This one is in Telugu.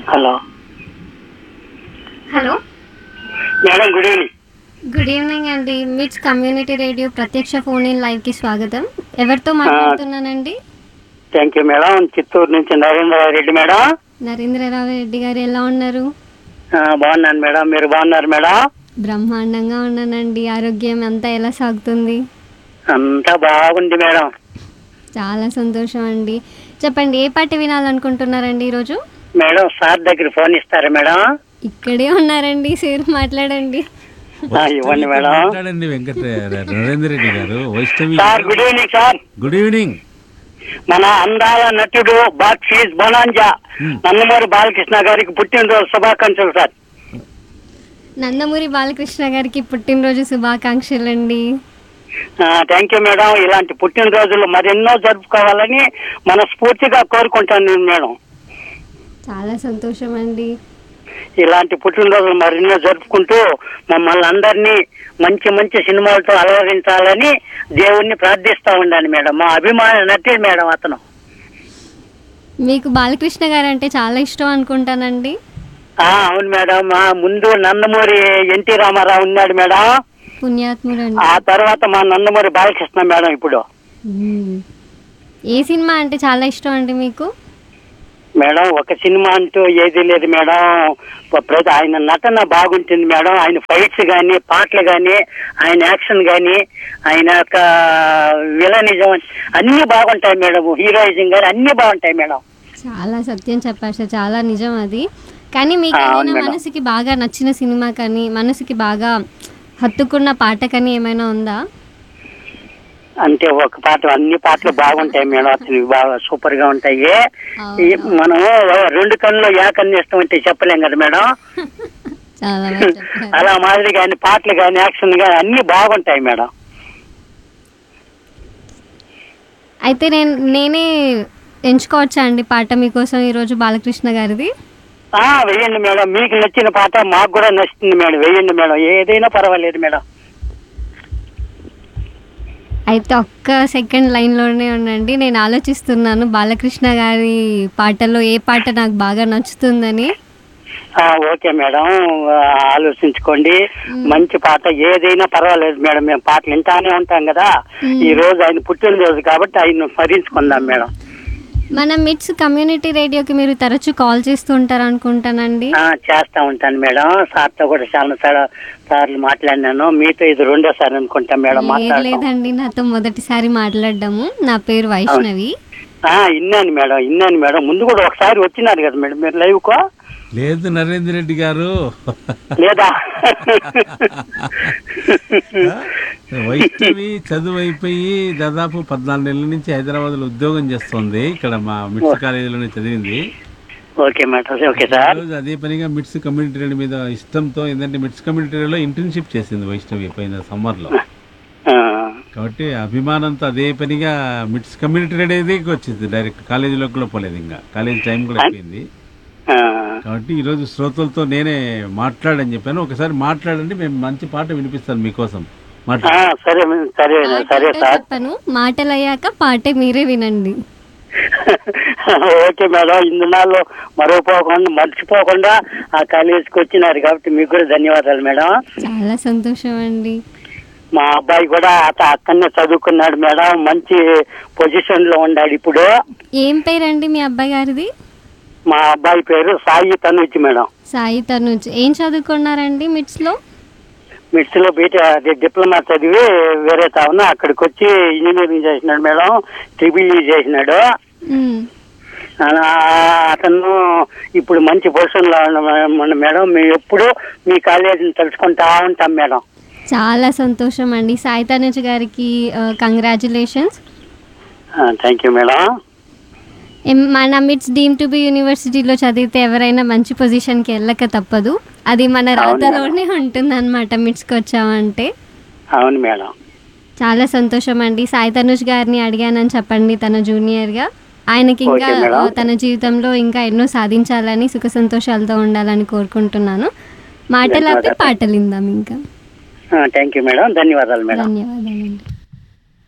Hello hello madam good evening good evening అండి మిట్స్ కమ్యూనిటీ రేడియో ప్రత్యక్ష ఫోన్ ఇన్ లైవ్ కి స్వాగతం ఎవరితో మాట్లాడుతున్నానండి థ్యాంక్ యూ మేడం చిత్తూరు నుంచి నరేంద్ర రెడ్డి మేడం నరేంద్రరావు రెడ్డి గారు ఎలా ఉన్నారు ఆ, బాగున్నాను మేడం మీరు బాగున్నారు మేడం బ్రహ్మాండంగా ఉన్నానండి ఆరోగ్యం అంతా ఎలా సాగుతుంది అంతా బాగుంది మేడం చాలా సంతోషం అండి చెప్పండి ఏ పాట వినాలనుకుంటున్నారండి ఈరోజు మేడం సార్ దగ్గర ఫోన్ ఇస్తారా మేడం ఇక్కడే ఉన్నారండి సార్ మాట్లాడండి ఆ, ఇవ్వండి మేడం మాట్లాడండి వెంకట నరేంద్ర రెడ్డి గారు Vaishnavi sir good evening sir good evening మన అందాల నటుడు బాక్సీస్ బొనాంజా నందమూరి బాలకృష్ణ గారికి పుట్టినరోజు శుభాకాంక్షలు సార్ నందమూరి బాలకృష్ణ గారికి పుట్టినరోజు శుభాకాంక్షలు అండి థ్యాంక్ యూ మేడం ఇలాంటి పుట్టినరోజులు మరెన్నో జరుపుకోవాలని మనస్ఫూర్తిగా కోరుకుంటాను నేను మేడం చాలా సంతోషం అండి ఇలాంటి పుట్టినరోజులు మరెన్నో జరుపుకుంటూ మమ్మల్ని అందరినీ మంచి మంచి సినిమాలతో అలవరించాలని దేవుణ్ణి ప్రార్థిస్తా ఉండాను మేడం మా అభిమాన నటి మేడం అతను మీకు బాలకృష్ణ గారు అంటే చాలా ఇష్టం అనుకుంటానండి ఆ, అవును మేడం మా ముందు నందమూరి ఎన్టీ రామారావు ఉన్నాడు మేడం పుణ్యాత్ముడండి ఆ తర్వాత మా నందమూరి బాలకృష్ణ మేడం ఇప్పుడు మ్మ్. ఏ సినిమా అంటే చాలా ఇష్టం అండి మీకు మేడం ఒక సినిమా అంటూ ఏది లేదు మేడం ప్రతి ఆయన నటన బాగుంటుంది మేడం ఆయన ఫైట్స్ కానీ పాటలు కానీ ఆయన యాక్షన్ కానీ ఆయన యొక్క విలనిజం అన్ని బాగుంటాయి మేడం హీరోయిజం కానీ అన్ని బాగుంటాయి మేడం చాలా సత్యం చెప్పారు సార్ చాలా నిజం అది కానీ మీకు ఆ, అవును ఏమైనా మేడం. మనసుకి బాగా నచ్చిన సినిమా కానీ మనసుకి బాగా హత్తుకున్న పాట కానీ ఏమైనా ఉందా అంటే ఒక పాట అన్ని పాటలు బాగుంటాయి మేడం అతను బాగా సూపర్ గా ఉంటాయి అవునా. ఈ మనం రెండు కన్నులో ఏ కన్ను ఇష్టం అంటే చెప్పలేం కదా మేడం చాలా బాగా చెప్పారు అలా మాదిరి కానీ పాటలు కానీ యాక్షన్ కానీ అన్ని బాగుంటాయి మేడం అయితే నేను నేనే ఎంచుకోవచ్చా అండి పాట మీకోసం ఈరోజు బాలకృష్ణ గారిది ఆ వెయ్యండి మేడం మీకు నచ్చిన పాట మాకు కూడా నచ్చుతుంది మేడం వెయ్యండి మేడం ఏదైనా పర్వాలేదు మేడం అయితే ఒక్క సెకండ్ లైన్లోనే ఉండండి నేను ఆలోచిస్తున్నాను బాలకృష్ణ గారి పాటలో ఏ పాట నాకు బాగా నచ్చుతుందని ఆ, ఓకే మేడం ఆ, ఆలోచించుకోండి మంచి పాట ఏదైనా పర్వాలేదు మేడం మేము పాటలు వింటానే ఉంటాం కదా మ్మ్. ఈ రోజు ఆయన పుట్టినరోజు కాబట్టి ఆయన స్మరించుకుందాం మేడం మన మిట్స్ కమ్యూనిటీ రేడియోకి మీరు తరచూ కాల్ చేస్తూ ఉంటారు అనుకుంటానండి ఆ, చేస్తా ఉంటాను మేడం సార్తో కూడా చాలా సార్లు సార్లు మాట్లాడినాను మీతో ఇది రెండోసారి అనుకుంటా మేడం లేదు మాట్లాడతాం లేదండి నాతో మొదటిసారి మాట్లాడడము నా పేరు వైష్ణవి ఆ, ఇన్నాను మేడం ఇన్నాను మేడం ముందు కూడా ఒకసారి వచ్చినారు కదా మేడం మీరు లైవ్ కో లేదు నరేంద్ర రెడ్డి గారు లేదా వైష్ణవి చదువు అయిపోయి దాదాపు పద్నాలుగు నెలల నుంచి హైదరాబాద్ లో ఉద్యోగం చేస్తుంది ఇక్కడ మా మిట్స్ కాలేజీలోనే చదివింది ఓకే మేడం ఓకే సార్ రోజు అదే పనిగా మిట్స్ కమ్యూనిటీ రేడియో మీద ఇష్టంతో ఏంటంటే మిట్స్ కమ్యూనిటీ రేడియోలో ఇంటర్న్షిప్ చేసింది వైష్ణవి పోయిన సమ్మర్ లో ఆ, కాబట్టి అభిమానంతో అదే పనిగా మిట్స్ కమ్యూనిటీ రేడియోకి వచ్చింది డైరెక్ట్ కాలేజీలోకి కూడా పోలేదు ఇంకా కాలేజీ టైం కూడా అయిపోయింది ఆ, కాబట్టి ఈరోజు శ్రోతలతో నేనే మాట్లాడని చెప్పాను ఒకసారి మాట్లాడండి మేము మంచి పాట వినిపిస్తాను మీకోసం ఆ, మాట్లాడ సరే సరే సరే పాట సార్ చెప్పను మాటలు అయ్యాక పాటే మీరే వినండి ఓకే మేడం ఇందునాళ్ళు మరవపోకుండా మర్చిపోకుండా ఆ కాలేజీకి వచ్చినారు కాబట్టి మీకు కూడా ధన్యవాదాలు మేడం చాలా సంతోషం అండి మా అబ్బాయి కూడా అత- అక్కడనే చదువుకున్నాడు మేడం మంచి పొజిషన్ లో ఉన్నాడు ఇప్పుడు ఏం పేరండి మీ అబ్బాయి గారిది మా అబ్బాయి పేరు సాయి తనుజ్ మేడం సాయి తనుజ్ ఏం చదువుకున్నారండి మిట్స్ లో మిడ్స్ లో బీటే అది డిప్లొమా చదివి వేరే తావున అక్కడికి వచ్చి ఇంజనీరింగ్ చేసినాడు మేడం ట్రిపుల్ ఈ చేసినాడు మ్మ్. ఆ, అతను ఇప్పుడు మంచి పొజిషన్ లో ఉన్నాడు మేడం మేము ఎప్పుడు మీ కాలేజీని తలుచుకుంటా ఉంటాం మేడం చాలా సంతోషం అండి సాయి తనుజ్ గారికి కంగ్రాచులేషన్స్ థ్యాంక్ యూ మేడం మన మిట్స్ డీమ్ టు బి యూనివర్సిటీలో చదివితే ఎవరైనా మంచి పొజిషన్కి వెళ్ళక తప్పదు అది మన రాతలోనే ఉంటుంది అనమాట మిట్స్కి వచ్చామంటే అవును మేడం చాలా సంతోషం అండి సాయి తనుజ్ గారిని అడిగానని చెప్పండి తన జూనియర్గా ఆయనకి ఇంకా ఓకే మేడం. ఆ, తన జీవితంలో ఇంకా ఎన్నో సాధించాలని సుఖ సంతోషాలతో ఉండాలని కోరుకుంటున్నాను మాటలు ఆపి ధన్యవాదాలు. పాటలు ఇందాం ఇంకా థ్యాంక్ యూ మేడం ధన్యవాదాలు మేడం ధన్యవాదాలండి